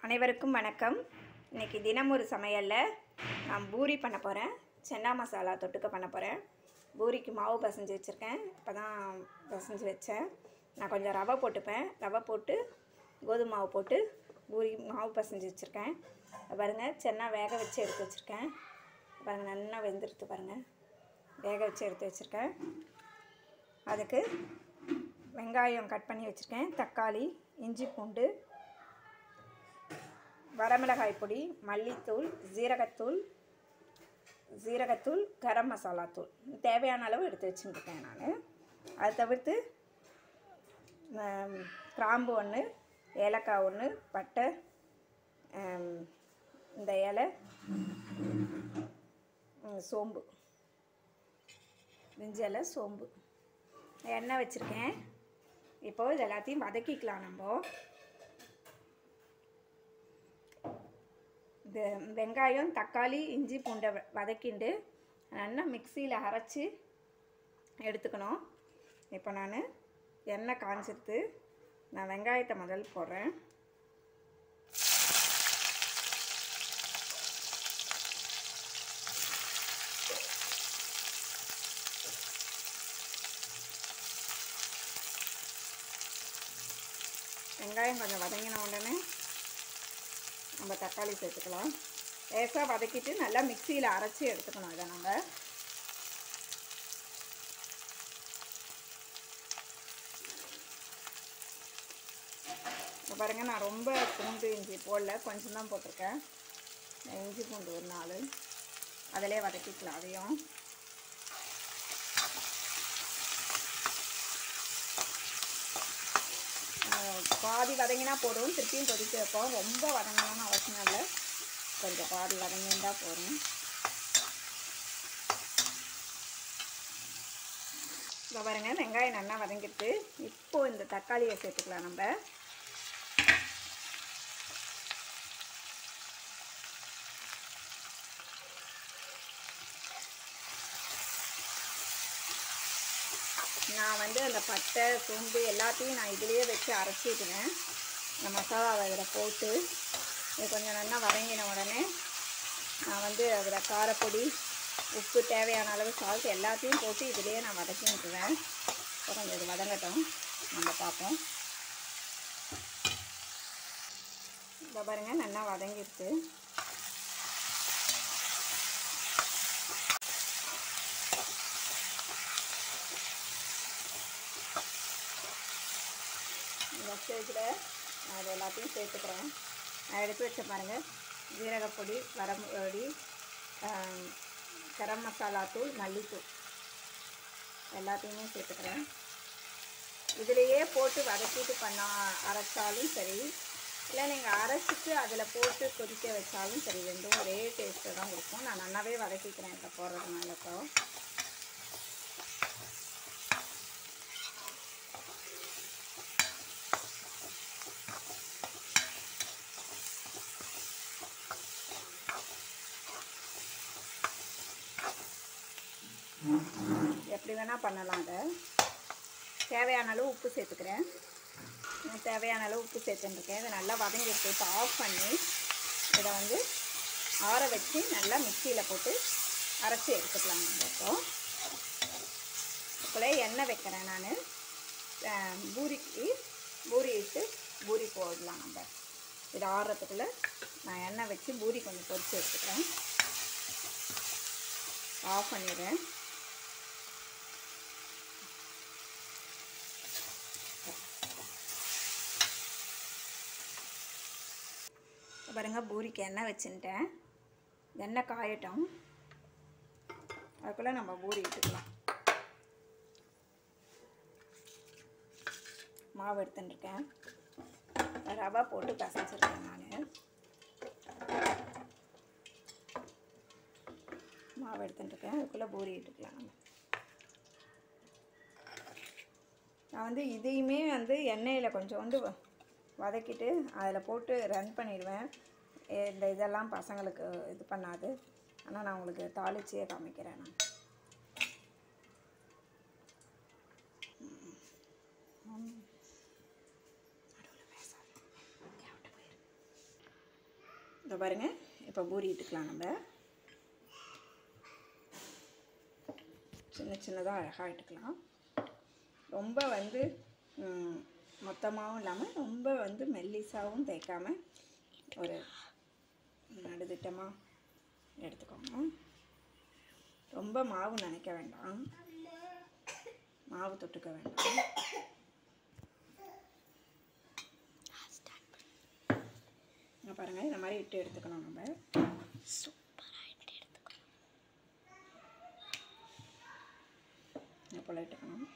அனைவருக்கும் வணக்கம் இன்னைக்கு தினம் ஒரு சமையலில் நான் பூரி பண்ண போகிறேன் சென்னா மசாலா தொட்டுக்க பண்ண போகிறேன் பூரிக்கு மாவு பசைஞ்சு வச்சுருக்கேன் இப்போ தான் பசைஞ்சு வச்சேன் நான் கொஞ்சம் ரவை போட்டுப்பேன் ரவை போட்டு கோதுமை மாவு போட்டு பூரி மாவு பசைஞ்சு வச்சுருக்கேன் பாருங்கள் சென்னா வேக வச்சு எடுத்து வச்சுருக்கேன் பாருங்கள் நல்லா வெந்துடுத்து பாருங்கள் வேக வச்சு எடுத்து வச்சுருக்கேன் அதுக்கு வெங்காயம் கட் பண்ணி வச்சுருக்கேன் தக்காளி இஞ்சி பூண்டு வரமிளகாய் பொடி மல்லித்தூள் ஜீரகத்தூள் ஜீரகத்தூள் கரம் மசாலா தூள் தேவையான அளவு எடுத்து வச்சுருக்கேன் நான் அதை தவிர்த்து ஆம், கிராம்பு ஒன்று ஏலக்காய் ஒன்று பட்டை ஆம், இந்த இலை ம், சோம்பு பிரிஞ்சி இலை சோம்பு எண்ணெய் வச்சுருக்கேன் இப்போது இது எல்லாத்தையும் வதக்கிக்கலாம் நம்ம இந்த வெங்காயம் தக்காளி இஞ்சி பூண்டை வ- வதக்கிண்டு நல்லா மிக்சியில் அரைச்சி எடுத்துக்கணும் இப்போ நான் எண்ணெய் காஞ்சிருத்து நான் வெங்காயத்தை முதல் போடுறேன் வெங்காயம் கொஞ்சம் வதங்கின உடனே நம்ம தக்காளி சேர்த்துக்கலாம் லேசாக வதக்கிட்டு நல்லா மிக்சியில் அரைச்சி எடுத்துக்கணும் இதை நம்ம இப்போ பாருங்கள் நான் ரொம்ப பூண்டு இஞ்சி போடல கொஞ்சம் தான் போட்டிருக்கேன் இஞ்சி பூண்டு ஒரு நாலு அதிலே வதக்கிக்கலாம் அதையும் அஹ் பாதி வதங்கினா போதும் திருப்பியும் கொதிக்க வைப்போம் ரொம்ப வதங்கணும்னு அவசியம் இல்லை கொஞ்சம் பாதி வதங்கினா போதும் இப்போ பாருங்க வெங்காயம் நல்லா வதங்கிட்டு இப்போ இந்த தக்காளியை சேர்த்துக்கலாம் நம்ம நான் வந்து அந்த பட்டை சோம்பு எல்லாத்தையும் நான் இதுலேயே வச்சு அரைச்சிக்கிறேன் இந்த மசாலாவை இதில் போட்டு இது கொஞ்சம் நல்லா வதங்கின உடனே நான் வந்து அதில் காரப்பொடி உப்பு தேவையான அளவு சால்ட் எல்லாத்தையும் போட்டு இதுலேயே நான் வதக்கி விட்டுருவேன் இப்போ கொஞ்சம் இது வதங்கட்டும் நம்ம பார்ப்போம் இப்போ பாருங்கள் நல்லா வதங்கிடுச்சு இந்த ஸ்டேஜில் நான் இது எல்லாத்தையும் சேர்த்துக்கிறேன் நான் எடுத்து வச்ச பாருங்கள் ஜீரகப்பொடி வரப்பொடி ஆம், கரம் மசாலா தூள் மல்லித்தூள் எல்லாத்தையுமே சேர்த்துக்கிறேன் இதிலையே போட்டு வதக்கிட்டு பண்ணா அரைச்சாலும் சரி இல்லை நீங்கள் அரைச்சிட்டு அதில் போட்டு கொதிக்க வச்சாலும் சரி ரெண்டும் ஒரே டேஸ்ட்டு தான் கொடுக்கும் நான் நல்லாவே வதக்கிக்கிறேன் இப்போ போடுறதுனால இப்போ எப்படி வேணால் பண்ணலாம் அதை தேவையான அளவு உப்பு சேர்த்துக்கிறேன் நான் தேவையான அளவு உப்பு சேர்த்துட்டுருக்கேன் இதை நல்லா வதங்கிட்டு இப்போ ஆஃப் பண்ணி இதை வந்து ஆற வச்சு நல்லா மிக்சியில் போட்டு அரைச்சி எடுத்துக்கலாம் நம்ம இப்போ இப்போலே எண்ணெய் வைக்கிறேன் நான் பூரிக்கு பூரி இட்டு பூரி போடலாம் நம்ம இது ஆறுறதுக்குள்ளே நான் எண்ணெய் வச்சு பூரி கொஞ்சம் பொரிச்சு எடுத்துக்கிறேன் ஆஃப் பண்ணிடுறேன் பாருங்க பூரிக்கு எண்ணெய் வச்சுட்டேன் எண்ணெய் காயட்டும் அதுக்குள்ளே நம்ம பூரி இட்டுக்கலாம் மாவு எடுத்துட்டுருக்கேன் ரவை போட்டு பசைஞ்சிருக்கேன் நான் மாவு எடுத்துட்டுருக்கேன் அதுக்குள்ளே பூரி இட்டுக்கலாம் நம்ம நான் வந்து இதையுமே வந்து எண்ணெயில் கொஞ்சோண்டு வ- வதக்கிட்டு அதில் போட்டு ரன் பண்ணிடுவேன் எ- இந்த இதெல்லாம் பசங்களுக்கு இது பண்ணாது ஆனால் நான் உங்களுக்கு தாளிச்சே காமிக்கிறேன் நான் இந்த பாருங்க இப்போ பூரி இட்டுக்கலாம் நம்ம சின்ன சின்னதாக அழகாக இட்டுக்கலாம் ரொம்ப வந்து ம், மொத்தமாகவும் இல்லாமல் ரொம்ப வந்து மெல்லிசாவும் தேய்க்காம ஒரு நடுதிட்டமாக எடுத்துக்கோங்க ரொம்ப மாவு நினைக்க வேண்டாம் மாவு தொட்டுக்க வேண்டாம் இங்க பாருங்க இந்த மாதிரி இட்டு எடுத்துக்கணும் நம்ம இது போல் இட்டுக்கணும்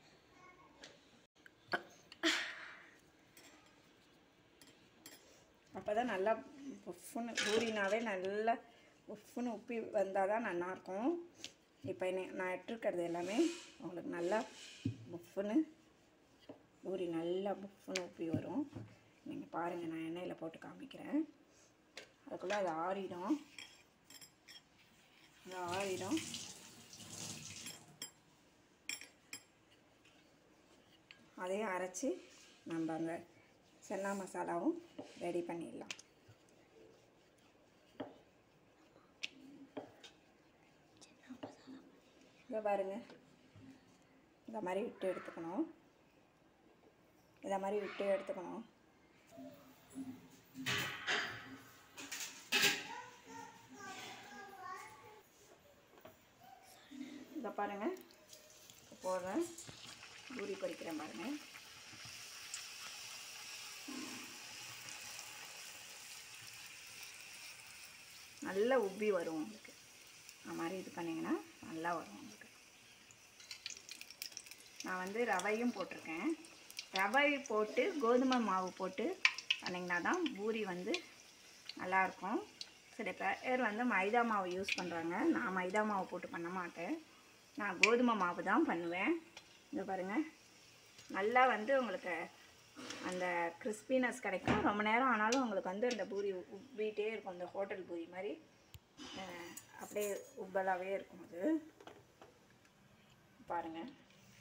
அப்போ தான் நல்லா உஃப்னு பூரினாவே நல்லா உஃப்னு உப்பி வந்தால் தான் நல்லாயிருக்கும் இப்போ என்ன நான் இட்டிருக்கிறது எல்லாமே உங்களுக்கு நல்லா புஃப்னு பூரி நல்லா புஃப்னு உப்பி வரும் நீங்கள் பாருங்கள் நான் எண்ணெயில் போட்டு காமிக்கிறேன் அதுக்குள்ளே அது ஆறிடும் அது ஆறிடும் அதையும் அரைச்சி நம்ம அந்த சென்னா மசாலாவும் ரெடி பண்ணிடலாம் இதை பாருங்க இந்த மாதிரி விட்டு எடுத்துக்கணும் இதை மாதிரி விட்டு எடுத்துக்கணும் இதை பாருங்க இப்போ போடுறேன் பூரி பொரிக்கிறேன் பாருங்க நல்லா உப்பி வரும் உங்களுக்கு அந்த மாதிரி இது பண்ணிங்கன்னா நல்லா வரும் உங்களுக்கு நான் வந்து ரவையும் போட்டிருக்கேன் ரவை போட்டு கோதுமை மாவு போட்டு பண்ணிங்கன்னா தான் பூரி வந்து நல்லாயிருக்கும் சில பேர் வந்து மைதா மாவு யூஸ் பண்ணுறாங்க நான் மைதா மாவு போட்டு பண்ண மாட்டேன் நான் கோதுமை மாவு தான் பண்ணுவேன் இங்கே பாருங்கள் நல்லா வந்து உங்களுக்கு அந்த கிறிஸ்பினஸ் கிடைக்கும் ரொம்ப நேரம் ஆனாலும் உங்களுக்கு வந்து அந்த பூரி உப்பிட்டே இருக்கும் இந்த ஹோட்டல் பூரி மாதிரி அஹ், அப்படியே உப்பலாகவே இருக்கும் அது பாருங்கள்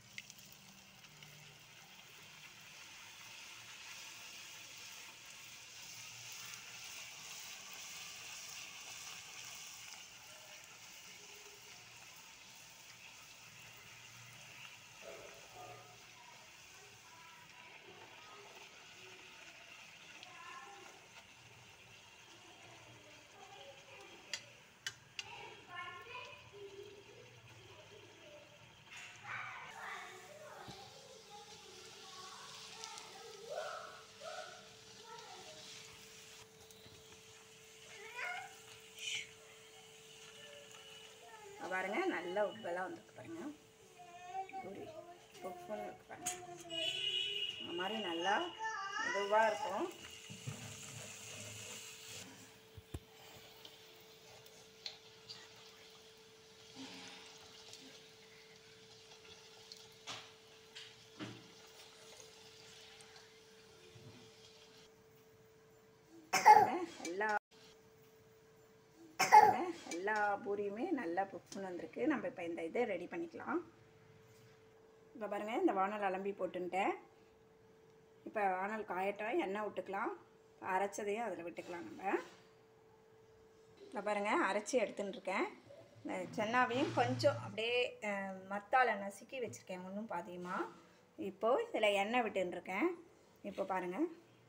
இங்க பாருங்க நல்லா உப்பெல்லாம் வந்துருக்கு பாருங்க பூரி உப்புன்னு இருக்கு பாருங்க இந்த மாதிரி நல்லா இதுவாக இருக்கும் பாருங்க, எல்லா பாருங்க, எல்லா பூரியுமே நல்லா புப்புன்னு வந்திருக்கு நம்ம இப்போ இந்த இதை ரெடி பண்ணிக்கலாம் இப்போ பாருங்கள் இந்த வானல் அலம்பி போட்டுன்ட்டேன் இப்போ வானல் காயட்டும் எண்ணெய் விட்டுக்கலாம் அரைச்சதையும் அதில் விட்டுக்கலாம் நம்ம இப்போ பாருங்கள் அரைச்சி எடுத்துன்னு இருக்கேன் இந்த சென்னாவையும் கொஞ்சம் அப்படியே அஹ், மத்தால நசுக்கி வச்சுருக்கேன் ஒன்றும் பாதியமாக இப்போது இதில் எண்ணெய் விட்டுருக்கேன் இப்போ பாருங்கள்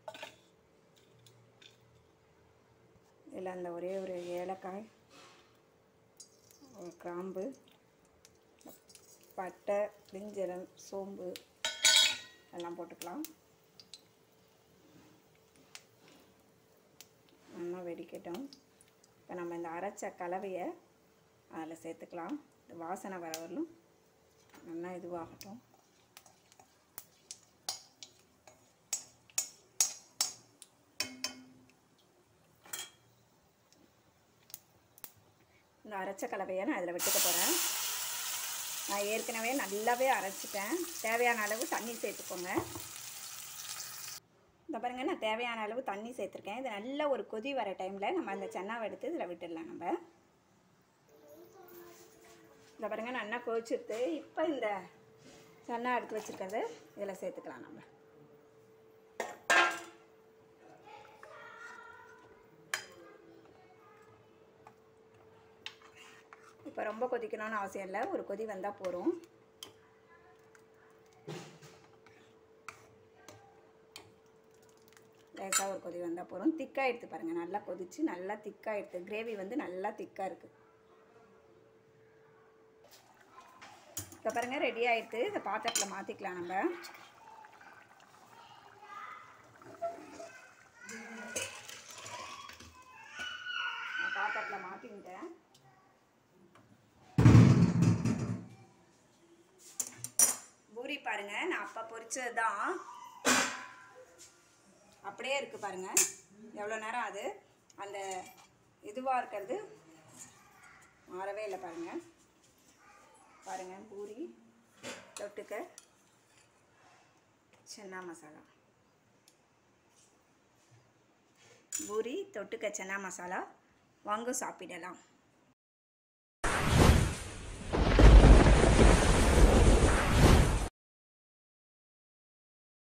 இதில் அந்த ஒரே ஒரு ஏலக்காய் ஒரு கிராம்பு பட்டை பிரிஞ்சலம் சோம்பு எல்லாம் போட்டுக்கலாம் நல்லா வெடிக்கட்டும் இப்போ நம்ம இந்த அரைச்ச கலவையை அதில் சேர்த்துக்கலாம் இந்த வாசனை வர வரலும் நல்லா இதுவாகட்டும் இந்த அரைச்ச கலவையை நான் இதில் விட்டுக்க போகிறேன் நான் ஏற்கனவே நல்லாவே அரைச்சிட்டேன் தேவையான அளவு தண்ணி சேர்த்துக்கோங்க இந்த பாருங்க நான் தேவையான அளவு தண்ணி சேர்த்துருக்கேன் இது நல்ல ஒரு கொதி வர டைமில் நம்ம அந்த சென்னாவை எடுத்து இதில் விட்டுடலாம் நம்ம இந்த பாருங்க நல்லா கொதிச்சிருது இப்போ இந்த சென்னா எடுத்து வச்சுருக்கிறது இதில் சேர்த்துக்கலாம் நம்ம இப்போ ரொம்ப கொதிக்கணும்னு அவசியம் இல்லை ஒரு கொதி வந்தால் போதும் லேசாக ஒரு கொதி வந்தால் போதும் திக்காக எடுத்து பாருங்கள் நல்லா கொதிச்சு நல்லா திக்காக எடுத்து கிரேவி வந்து நல்லா திக்காக இருக்குது இப்போ பாருங்கள் ரெடி ஆகிடுது இந்த பாத்திரத்தில் மாற்றிக்கலாம் நம்ம நான் பாத்திரத்தில் மாற்றிக்கிட்டேன் பூரி பாருங்க நான் அப்போ பொரிச்சது தான் அப்படியே இருக்குது பாருங்க எவ்வளோ நேரம் அது அந்த இதுவாக இருக்கிறது மாறவே இல்லை பாருங்க பாருங்க பூரி தொட்டுக்க சென்னா மசாலா பூரி தொட்டுக்க சென்னா மசாலா வாங்க சாப்பிடலாம்